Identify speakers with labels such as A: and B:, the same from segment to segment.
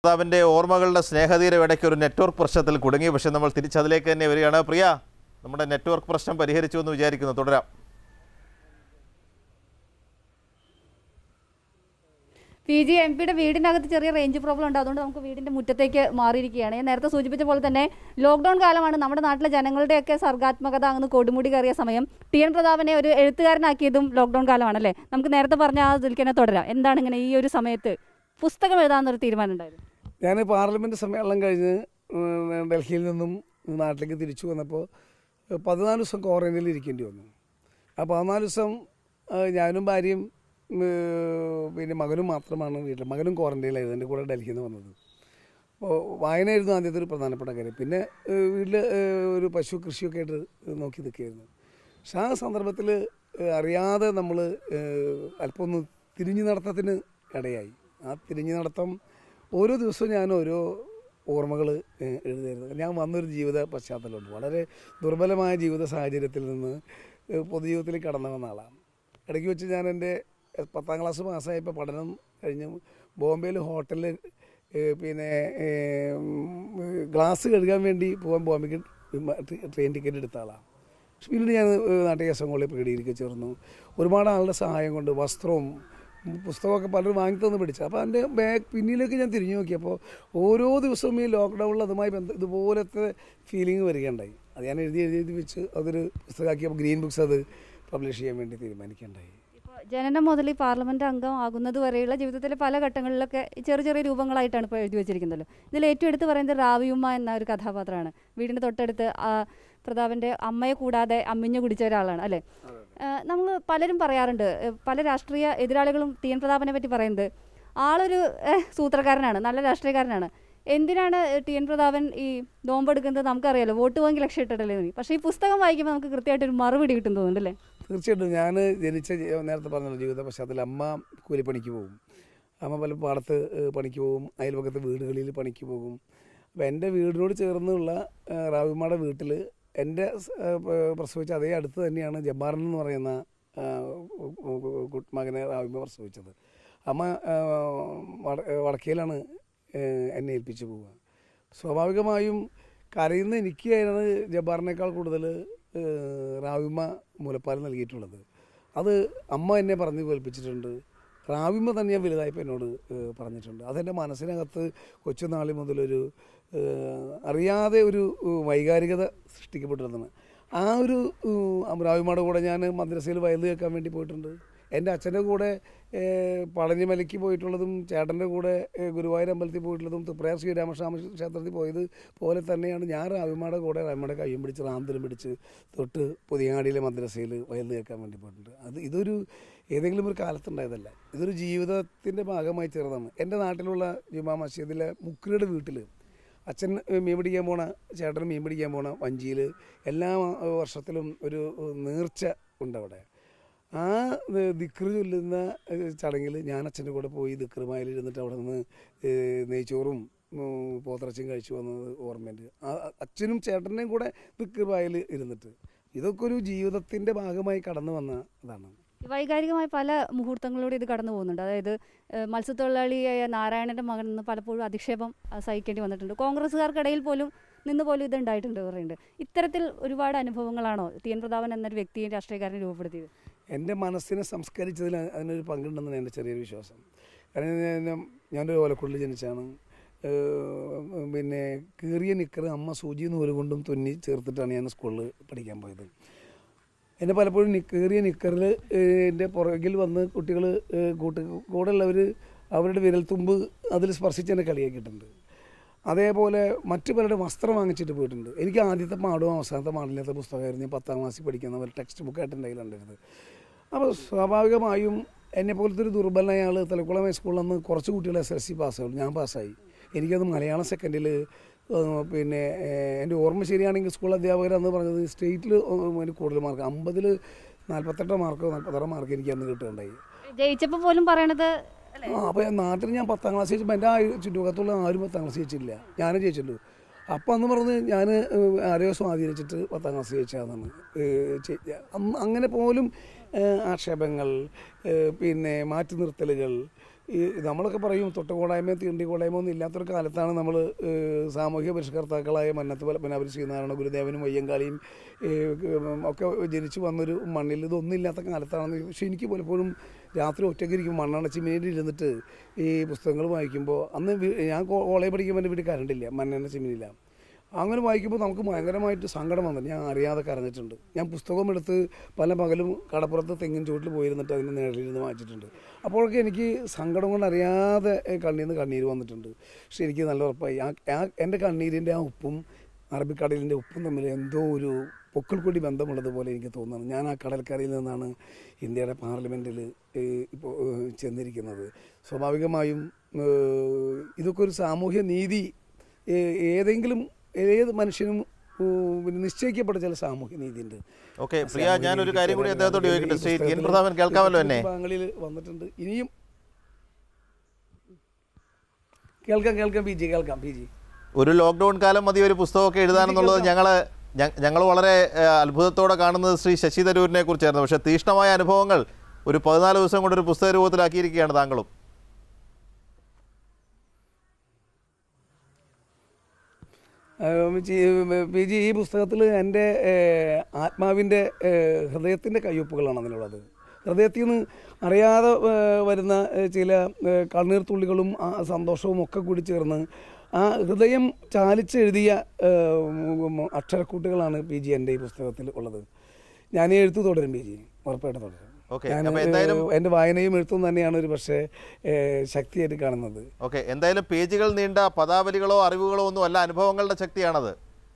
A: ഭർത്താവിൻ്റെ ഓർമ്മകളുടെ സ്നേഹതീരം ഇടയ്ക്ക് ഒരു നെറ്റ്വർക്ക് പ്രശ്നത്തിൽ കുടുങ്ങി പക്ഷെ നമ്മൾ തിരിച്ചതിലേക്ക് തന്നെ വരികയാണ് പ്രിയ നമ്മുടെ നെറ്റ്വർക്ക് പ്രശ്നം പരിഹരിച്ചു എന്ന് വിചാരിക്കുന്നു തുടരാം
B: പി ജി എം പിയുടെ വീടിനകത്ത് ചെറിയ റേഞ്ച് പ്രോബ്ലം ഉണ്ട് അതുകൊണ്ട് നമുക്ക് വീടിന്റെ മുറ്റത്തേക്ക് മാറിയിരിക്കുകയാണ് ഞാൻ നേരത്തെ സൂചിപ്പിച്ച പോലെ തന്നെ ലോക്ക്ഡൌൺ കാലമാണ് നമ്മുടെ നാട്ടിലെ ജനങ്ങളുടെയൊക്കെ സർഗാത്മകത അങ്ങ് കൊടുമുടി കയറിയ സമയം ടി എൻ പ്രതാപനെ ഒരു എഴുത്തുകാരനാക്കിയതും ലോക്ക്ഡൌൺ കാലമാണല്ലേ നമുക്ക് നേരത്തെ പറഞ്ഞ ആ ഇതിൽ തന്നെ തുടരാം എന്താണ് ഇങ്ങനെ ഈ ഒരു സമയത്ത് പുസ്തകം എഴുതാമെന്നൊരു തീരുമാനം ഉണ്ടായത്
C: ഞാൻ പാർലമെൻറ്റ് സമ്മേളനം കഴിഞ്ഞ് ഉം, ഡൽഹിയിൽ നിന്നും നാട്ടിലേക്ക് തിരിച്ചു വന്നപ്പോൾ പതിനാല് ദിവസം ക്വാറന്റൈനിൽ ഇരിക്കേണ്ടി വന്നു ആ പതിനാല് ദിവസം ആ, ഞാനും ഭാര്യയും ഉം, പിന്നെ മകനും മാത്രമാണ് വീട്ടിൽ മകനും ക്വാറന്റൈനിലായിരുന്നു എൻ്റെ കൂടെ ഡൽഹിയിൽ നിന്ന് വന്നത് അപ്പോൾ വായനയായിരുന്നു ആദ്യത്തെ ഒരു പ്രധാനപ്പെട്ട കാര്യം പിന്നെ വീട്ടിൽ ഒരു പശു കൃഷിയൊക്കെ ആയിട്ട് നോക്കി നിൽക്കുകയായിരുന്നു പക്ഷെ ആ സന്ദർഭത്തിൽ അറിയാതെ നമ്മൾ അല്പം ഒന്ന് തിരിഞ്ഞു നടത്തത്തിന് ഇടയായി ആ തിരിഞ്ഞു നടത്തം ഓരോ ദിവസവും ഞാൻ ഓരോ ഓർമ്മകൾ എഴുതായിരുന്നു ഞാൻ വന്നൊരു ജീവിത പശ്ചാത്തലമുണ്ട് വളരെ ദുർബലമായ ജീവിത സാഹചര്യത്തിൽ നിന്ന് ഏഹ്, പൊതുജീവിതത്തിൽ കടന്നു വന്ന ആളാണ് ഇടയ്ക്ക് വെച്ച് ഞാൻ എൻ്റെ പത്താം ക്ലാസ് പാസ്സായപ്പോൾ പഠനം കഴിഞ്ഞ് ബോംബെയിൽ ഹോട്ടലിൽ ഏഹ്, പിന്നെ ഏഹ്, ഉം, ഗ്ലാസ് കഴുകാൻ വേണ്ടി പോകാൻ ബോംബെക്ക് വിമാ- ട്രെയിൻ ടിക്കറ്റ് എടുത്ത ആളാണ് പക്ഷെ പിന്നീട് ഞാൻ ഏഹ്, നാട്ടിക സംഘങ്ങളിൽ പ്രീഡിയിലേക്ക് ചേർന്നു ഒരുപാട് ആളുടെ സഹായം കൊണ്ട് വസ്ത്രവും ഉം, പുസ്തകമൊക്കെ പലരും വാങ്ങി തന്ന് പിടിച്ചു അപ്പോൾ അതിൻ്റെ ബാഗ് പിന്നിലേക്ക് ഞാൻ തിരിഞ്ഞു നോക്കിയപ്പോൾ ഓരോ ദിവസവും ഈ ലോക്ക്ഡൗണിൽ അതുമായി ബന്ധ ഇതുപോലത്തെ ഫീലിംഗ് വരികയുണ്ടായി അത് ഞാൻ എഴുതി എഴുതി എഴുതി വെച്ച് അതൊരു പുസ്തകമാക്കിയപ്പോൾ ഗ്രീൻ ബുക്സ് അത് പബ്ലിഷ് ചെയ്യാൻ വേണ്ടി തീരുമാനിക്കുകയുണ്ടായി
B: ഇപ്പോൾ ജനനം മുതൽ ഈ പാർലമെന്റ് അംഗം ആകുന്നത് വരെയുള്ള ജീവിതത്തിലെ പല ഘട്ടങ്ങളിലൊക്കെ ഈ ചെറിയ ചെറിയ രൂപങ്ങളായിട്ടാണ് ഇപ്പോൾ എഴുതി വെച്ചിരിക്കുന്നല്ലോ ഇതിൽ ഏറ്റവും എടുത്ത് പറയുന്നത് റാവിയുമ്മ എന്ന ഒരു കഥാപാത്രമാണ് വീടിൻ്റെ തൊട്ടടുത്ത് ആ പ്രതാപൻ്റെ അമ്മയെ കൂടാതെ അമ്മിഞ്ഞു കുടിച്ച ഒരാളാണ് അല്ലേ നമ്മൾ പലരും പറയാറുണ്ട് ഏഹ് പല രാഷ്ട്രീയ എതിരാളികളും ടി എൻ പ്രതാപനെ പറ്റി പറയുന്നത് ആളൊരു ഏഹ്, സൂത്രക്കാരനാണ് നല്ല രാഷ്ട്രീയക്കാരനാണ് എന്തിനാണ് ടി എൻ പ്രതാപൻ ഈ നോമ്പെടുക്കുന്നത് നമുക്കറിയാലോ വോട്ട് വാങ്ങി ലക്ഷ്യം ഇട്ടിട്ടല്ലേ എന്ന്. പക്ഷേ ഈ പുസ്തകം വായിക്കുമ്പോൾ നമുക്ക് കൃത്യമായിട്ടൊരു മറുപടി കിട്ടും തോന്നുന്നുണ്ടല്ലേ
C: തീർച്ചയായിട്ടും ഞാൻ ജനിച്ച ജി- നേരത്തെ പറഞ്ഞല്ലോ ജീവിത പശ്ചാത്തലം അമ്മ കൂലിപ്പണിക്ക് പോകും അമ്മ പല പാടത്ത് ഏഹ്, പണിക്ക് പോകും അയൽപക്കത്തെ വീടുകളിൽ പണിക്ക് പോകും അപ്പോൾ എൻ്റെ വീടിനോട് ചേർന്നുള്ള ഏഹ്, റാവിമ്മയുടെ വീട്ടിൽ എൻ്റെ സ്- ഏഹ്, പ- പ്രസവിച്ച അതേ അടുത്ത് തന്നെയാണ് ജബ്ബാറൻ എന്ന് പറയുന്ന ഏഹ്, കു- കു- കു- മകനെ റാവിമ്മ പ്രസവിച്ചത് അമ്മ ഏഹ്, വട ഏഹ്, വടക്കയിലാണ് ഏഹ്, എന്നെ ഏൽപ്പിച്ച് പോവുക സ്വാഭാവികമായും കരയുന്ന എനിക്കാണ് ജബ്ബാറിനേക്കാൾ കൂടുതൽ റാവിമ്മ മുലപ്പാൽ നൽകിയിട്ടുള്ളത് അത് അമ്മ എന്നെ പറഞ്ഞു കേൾപ്പിച്ചിട്ടുണ്ട് റാവിമ്മ തന്നെ ഞാൻ വലുതായപ്പോൾ എന്നോട് ഏഹ്, പറഞ്ഞിട്ടുണ്ട് അതെൻ്റെ മനസ്സിനകത്ത് കൊച്ചുനാളി മുതലൊരു ഏഹ്, അറിയാതെ ഒരു ഏഹ്, വൈകാരികത സൃഷ്ടിക്കപ്പെട്ടിരുന്നതാണ് ആ ഒരു ഏഹ്, റാവിമ്മയുടെ കൂടെ ഞാൻ മദ്രസയിൽ വയൽ കേൾക്കാൻ വേണ്ടി പോയിട്ടുണ്ട് എൻ്റെ അച്ഛൻ്റെ കൂടെ ഏഹ്, പളനിമലയ്ക്ക് പോയിട്ടുള്ളതും ചേട്ടൻ്റെ കൂടെ ഏഹ്, ഗുരുവായൂർ അമ്പലത്തിൽ പോയിട്ടുള്ളതും തുപ്രയാർ ശ്രീരാമസ്വാമി ക്ഷേത്രത്തിൽ പോയത് പോലെ തന്നെയാണ് ഞാൻ റാവിമ്മയുടെ കൂടെ റാവിമ്മയുടെ കയ്യും പിടിച്ച് റാന്തലും പിടിച്ച് തൊട്ട് പുതിയങ്ങാടിയിലെ മദ്രസയിൽ വയൽ കേൾക്കാൻ വേണ്ടി പോയിട്ടുണ്ട് അത് ഇതൊരു ഏതെങ്കിലും ഒരു കാലത്തുണ്ടായതല്ല ഇതൊരു ജീവിതത്തിൻ്റെ ഭാഗമായി ചേർന്നതാണ് എൻ്റെ നാട്ടിലുള്ള ജുമാ മസ്ജിദിലെ മുക്രിയുടെ വീട്ടിൽ അച്ഛൻ ഏഹ്, മീൻ പിടിക്കാൻ പോണ ചേട്ടൻ മീൻ പിടിക്കാൻ പോണ വഞ്ചിയിൽ എല്ലാ ഏഹ്, വർഷത്തിലും ഒരു ഏഹ്, നേർച്ച ഉണ്ട് അവിടെ ആ ഏഹ്, ദിക്റ് ചൊല്ലുന്ന ഏഹ്, ചടങ്ങിൽ ഞാൻ അച്ഛൻ്റെ കൂടെ പോയി ദിക്റുമായിൽ ഇരുന്നിട്ട് അവിടെ നിന്ന് ഏഹ്, നെയ്ച്ചോറും ഉം, പോത്തിറച്ചിയും കഴിച്ചു വന്നത് ഓർമ്മയുണ്ട് ആ അച്ഛനും ചേട്ടൻ്റെയും കൂടെ ദിക്റുമായിൽ ഇരുന്നിട്ട് ഇതൊക്കെ ഒരു ജീവിതത്തിൻ്റെ ഭാഗമായി കടന്നു വന്ന ഇതാണ്
B: വൈകാരികമായ പല മുഹൂർത്തങ്ങളിലൂടെ ഇത് കടന്നു പോകുന്നുണ്ട് അതായത് ഏഹ്, മത്സ്യത്തൊഴിലാളിയായ നാരായണന്റെ മകൻ നിന്ന് പലപ്പോഴും അധിക്ഷേപം അഹ് സഹിക്കേണ്ടി വന്നിട്ടുണ്ട് കോൺഗ്രസ്സുകാർക്കിടയിൽ പോലും നിന്ന് പോലും ഇത് ഉണ്ടായിട്ടുണ്ട് പറയുന്നുണ്ട് ഇത്തരത്തിൽ ഒരുപാട് അനുഭവങ്ങളാണോ ടി എൻ പ്രതാപൻ എന്നൊരു വ്യക്തിയെ രാഷ്ട്രീയക്കാരനെ രൂപപ്പെടുത്തിയത്
C: എൻ്റെ മനസ്സിനെ സംസ്കരിച്ചതിൽ അതിനൊരു പങ്കുണ്ടെന്നാണ് എൻ്റെ ചെറിയൊരു വിശ്വാസം കാരണം ഞാൻ ഞാനൊരു ഓലക്കുള്ളിൽ ജനിച്ചാണ് ഏഹ് പിന്നെ കീറിയ നിക്കർ അമ്മ സൂചി നൂല് കൊണ്ടും തുന്നി ചേർത്തിട്ടാണ് ഞാൻ സ്കൂളിൽ പഠിക്കാൻ പോയത് എന്നെ പലപ്പോഴും നി കീറിയ നിക്കറിൽ എൻ്റെ പുറകിൽ വന്ന് കുട്ടികൾ കൂട്ട് കൂടെ ഉള്ളവർ അവരുടെ വിരൽത്തുമ്പ് അതിൽ സ്പർശിച്ച് എന്നെ കളിയാക്കിയിട്ടുണ്ട് അതേപോലെ മറ്റു പലരുടെ വസ്ത്രം വാങ്ങിച്ചിട്ട് പോയിട്ടുണ്ട് എനിക്ക് ആദ്യത്തെ പാടും അവസാനത്തെ പാടില്ലാത്ത പുസ്തകമായിരുന്നു ഞാൻ പത്താം ക്ലാസ്സിൽ പഠിക്കുന്ന ഒരു ടെക്സ്റ്റ് ബുക്കായിട്ട് എൻ്റെ കയ്യിലുണ്ടായിരുന്നത് അപ്പോൾ സ്വാഭാവികമായും എന്നെ പോലത്തെ ഒരു ദുർബലനായ ആൾ തലക്കുളം ഹൈസ്കൂളിൽ നിന്ന് കുറച്ച് കുട്ടികൾ എസ് എൽ സി പാസ്സാവുള്ളൂ ഞാൻ പാസ്സായി എനിക്കത് മലയാളം സെക്കൻഡിൽ പിന്നെ ഏഹ്, എൻ്റെ ഓർമ്മ ശരിയാണെങ്കിൽ സ്കൂൾ അധ്യാപകർ അന്ന് പറഞ്ഞത് സ്റ്റേറ്റിൽ എനിക്ക് കൂടുതൽ മാർക്ക് അമ്പതിൽ നാൽപ്പത്തെട്ടോ മാർക്കോ നാൽപ്പത്താറോ മാർക്ക് എനിക്ക് അന്ന് കിട്ടുകയുണ്ടായി
B: ജയിച്ചപ്പോൾ പോലും പറയണത് അല്ലേ
C: ആ അപ്പോൾ നാട്ടിൽ ഞാൻ പത്താം ക്ലാസ് ജയിച്ചപ്പോൾ എൻ്റെ ആ ചുറ്റുമുഖത്തുള്ള ആരും പത്താം ക്ലാസ് ജയിച്ചില്ല ഞാനും ജയിച്ചുള്ളൂ അപ്പം അന്ന് പറഞ്ഞ് ഞാൻ ആരെയോ സ്വാധീനിച്ചിട്ട് പത്താം ക്ലാസ് ജയിച്ചതെന്നാണ് ഏഹ് ചെ- അന്ന് അങ്ങനെ പോലും ഏഹ് ആക്ഷേപങ്ങൾ ഏഹ് പിന്നെ മാറ്റി നിർത്തലുകൾ ഈ നമ്മളൊക്കെ പറയും തൊട്ടുകൂടായ്മയും തീണ്ടിക്കൂടായ്മ ഒന്നും ഇല്ലാത്തൊരു കാലത്താണ് നമ്മൾ സാമൂഹ്യ പരിഷ്കർത്താക്കളായ മന്നത്ത് പത്മനാഭൻ ശ്രീനാരായണ ഗുരുദേവനും വയ്യങ്കാളിയും ഈ, ഉം, ഒക്കെ ജനിച്ചു വന്നൊരു മണ്ണിൽ ഇതൊന്നും ഇല്ലാത്ത കാലത്താണെന്ന് പക്ഷെ എനിക്ക് പലപ്പോഴും രാത്രി ഒറ്റയ്ക്ക് ഇരിക്കും മണ്ണടച്ച് മിനിറ്റ് ഇരുന്നിട്ട് ഈ പുസ്തകങ്ങൾ വായിക്കുമ്പോൾ അന്ന് വീ- ഞാൻ കോ- കോളേജ് പഠിക്കുമ്പോൾ എൻ്റെ വീട്ടിൽ കറണ്ടില്ല മണ്ണെണ്ണ ചിമ്മിനില്ല അങ്ങനെ വായിക്കുമ്പോൾ നമുക്ക് ഭയങ്കരമായിട്ട് സങ്കടം വന്നിട്ട് ഞാൻ അറിയാതെ കരഞ്ഞിട്ടുണ്ട് ഞാൻ പുസ്തകം എടുത്ത് പല പകലും കടപ്പുറത്ത് തെങ്ങിൻ ചുവട്ടിൽ പോയിരുന്നിട്ട് അതിന് നിഴലിരുന്ന് വായിച്ചിട്ടുണ്ട് അപ്പോഴൊക്കെ എനിക്ക് സങ്കടം കൊണ്ട് അറിയാതെ കണ്ണിൽ നിന്ന് കണ്ണീര് വന്നിട്ടുണ്ട് പക്ഷെ എനിക്ക് നല്ല ഉറപ്പായി ആ ആ- എൻ്റെ കണ്ണീരിൻ്റെ ആ ഉപ്പും അറബിക്കടലിൻ്റെ ഉപ്പും തമ്മിൽ എന്തോ ഒരു പൊക്കിൾ കൂടി ബന്ധമുള്ളതുപോലെ എനിക്ക് തോന്നുന്നു ഞാൻ ആ കടൽക്കരയിൽ നിന്നാണ് ഇന്ത്യയുടെ പാർലമെൻറ്റിൽ ഇപ്പോൾ ചെന്നിരിക്കുന്നത് സ്വാഭാവികമായും ഏഹ്, ഇതൊക്കെ ഒരു സാമൂഹ്യ നീതി ഏ- ഏതെങ്കിലും ഏത് മനുഷ്യനും ഉം, പിന്നെ നിശ്ചയിക്കപ്പെട്ട ചില സാമൂഹ്യ നീതിയുണ്ട്
A: ഓക്കെ പ്രിയ ഞാനൊരു കാര്യം കൂടി അദ്ദേഹത്തോട് ചോദിക്കട്ടെ ശ്രീ ടി എൻ പ്രതാപൻ കേൾക്കാമല്ലോ എന്നെ
C: ഭാഗങ്ങളിൽ വന്നിട്ടുണ്ട് ഇനിയും കേൾക്കാം കേൾക്കാം പി ജി കേൾക്കാം പി ജി
A: ഒരു ലോക്ക്ഡൗൺ കാലം മതി ഒരു പുസ്തകമൊക്കെ എഴുതാനെന്നുള്ളത് ഞങ്ങൾ ഞങ്ങൾ വളരെ ഏഹ്, അത്ഭുതത്തോടെ കാണുന്നത് ശ്രീ ശശി തരൂരിനെ കുറിച്ചായിരുന്നു പക്ഷേ തീഷ്ണമായ അനുഭവങ്ങൾ ഒരു പതിനാല് ദിവസം കൊണ്ട് ഒരു പുസ്തക രൂപത്തിലാക്കിയിരിക്കുകയാണ് താങ്കളും
C: പി ജി ഈ പുസ്തകത്തിൽ എൻ്റെ ആത്മാവിൻ്റെ ഹൃദയത്തിൻ്റെ കയ്യൊപ്പുകളാണ് അതിലുള്ളത് ഹൃദയത്തിൽ നിന്ന് അറിയാതെ ഏഹ്, വരുന്ന ഏഹ്, ചില ഏഹ്, കണ്ണീർ തുള്ളികളും ആ സന്തോഷവും ഒക്കെ കൂടി ചേർന്ന് ആ ഹൃദയം ചാലിച്ചെഴുതിയ ഏഹ്, ഉം, അക്ഷരക്കൂട്ടുകളാണ് പി ജി എൻ്റെ ഈ പുസ്തകത്തിൽ ഉള്ളത് ഞാൻ ഈ എഴുത്ത് തുടരും പി ജി ഉറപ്പായിട്ടും തുടരും
A: ഓക്കെ
C: ഞാൻ
A: അപ്പോൾ എന്തായാലും
C: എൻ്റെ വായനയും എഴുത്തും തന്നെയാണ് ഒരു പക്ഷേ ഏഹ്, ശക്തിയായിട്ട് കാണുന്നത്
A: ഓക്കെ എന്തായാലും പേജുകൾ നീണ്ട പദാവലികളോ അറിവുകളോ ഒന്നും അല്ല അനുഭവങ്ങളുടെ ശക്തിയാണത്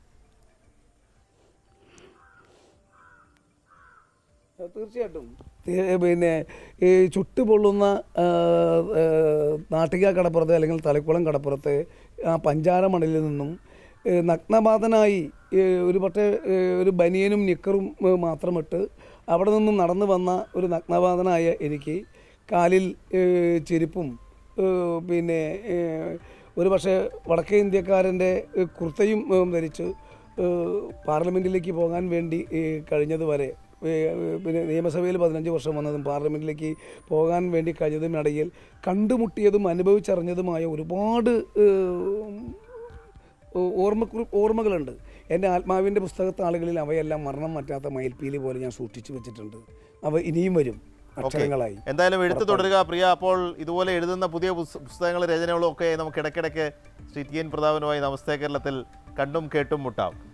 C: തീർച്ചയായിട്ടും തീ- പിന്നെ ഈ ചുട്ടുപൊള്ളുന്ന ആ, ആ, നാട്ടിക കടപ്പുറത്തെ അല്ലെങ്കിൽ തലക്കുളം കടപ്പുറത്തെ ആ പഞ്ചാര മണലിൽ നിന്നും ഏ, നഗ്നപാതനായി ഏ, ഒരു പക്ഷേ ഏ, ഒരു ബനിയനും നിക്കറും ഏ, മാത്രമിട്ട് അവിടെ നിന്നും നടന്നു വന്ന ഒരു നഗ്നപാതനായ എനിക്ക് കാലിൽ ഏ, ചെരുപ്പും ഏ, പിന്നെ ഏ, ഒരു പക്ഷേ വടക്കേ ഇന്ത്യക്കാരൻ്റെ ഏ, കുർത്തയും ഏ, ധരിച്ച് ഏഹ് പാർലമെൻറ്റിലേക്ക് പോകാൻ വേണ്ടി ഏഹ് കഴിഞ്ഞതുവരെ ഏഹ് പിന്നെ നിയമസഭയിൽ പതിനഞ്ച് വർഷം വന്നതും പാർലമെൻറ്റിലേക്ക് പോകാൻ വേണ്ടി കഴിഞ്ഞതുമിടയിൽ കണ്ടുമുട്ടിയതും അനുഭവിച്ചറിഞ്ഞതുമായ ഒരുപാട് ഏഹ് ഓർമ്മ ഓർമ്മകളുണ്ട് എൻ്റെ ആത്മാവിൻ്റെ പുസ്തകത്താളുകളിൽ അവയെല്ലാം മരണം മാറ്റാത്ത മയിൽപ്പീലി പോലെ ഞാൻ സൂക്ഷിച്ചു വെച്ചിട്ടുണ്ട് അവ ഇനിയും വരും അക്ഷരങ്ങളായി
A: എന്തായാലും എഴുത്ത് തുടരുക പ്രിയ അപ്പോൾ ഇതുപോലെ എഴുതുന്ന പുതിയ പുസ്ത- പുസ്തകങ്ങളും രചനകളും ഒക്കെ നമുക്ക് ഇടയ്ക്കിടയ്ക്ക് ശ്രീ ടി എൻ പ്രതാപനുമായി നമസ്തേ കേരളത്തിൽ കണ്ടും കേട്ടും മുട്ടാം